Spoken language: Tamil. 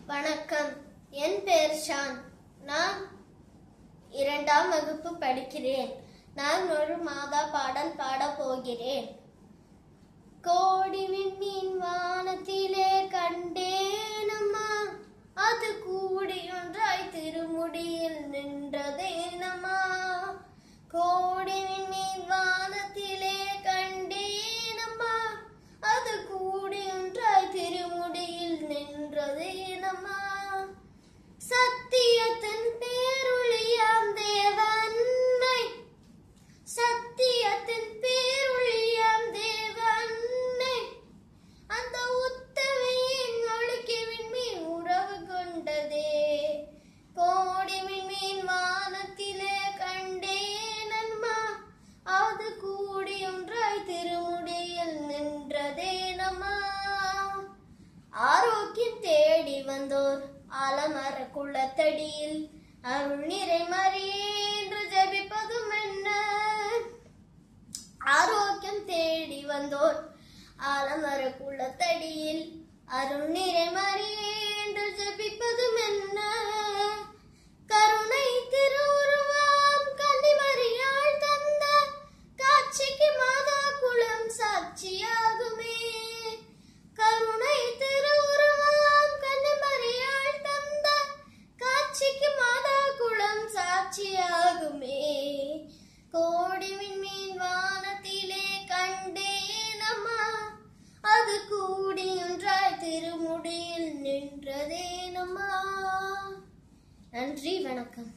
வணக்கம் என் பெயர் ஷான் நான் இரண்டாம் வகுப்பு படிக்கிறேன் நான் ஒரு மாதா பாடல் பாடப் போகிறேன் கோடி விண்மீன் வானத்திலே கண்டேனம்மா அது கூடி ஒன்றாய் திருமுடியில் நின்றதேனம்மா கோடி விண்மீன் வானத்திலே கண்டேனம்மா அது கூடி ஒன்றாய் திருமுடியில் நின்றதேனம்மா சத்தியத்தின் பேருளியாம் தேவன்னை சத்தியத்தின் பேருளியாம் தேவன்னை அந்த உத்தமையின் ஒழுக்கி விண்மீன் உறவு கொண்டதே கோடி விண்மீன் வானத்திலே கண்டேனம்மா அது கூடி ஒன்றாய் திருமுடியில் நின்றதேனம்மா ஆரோக்கியம் தேடி வந்தோர் ஆலமர குளத்தடியில் அருள் நிறை மறியே என்று ஜபிப்பதும் என்ன ஆரோக்கியம் தேடி வந்தோர் ஆலமர குளத்தடியில் அருள் நிறை மறியே என்று ஜபிப்பதும் என்ன கருணை திருவுருவாம் கன்னிமரியாள் தந்த காட்சிக்கு மாதா குலம் சாட்சியாகுமே கருணை திருவுருவாம் கன்னிமரியாள் தந்த காட்சிக்கு மாதா குலம் சாட்சியாகுமே கோடி விண்மீன் வானத்திலே கண்டேனம்மா அது கூடி ஒன்றாய் திருமுடியில் நின்றதேனம்மா நன்றி வணக்கம்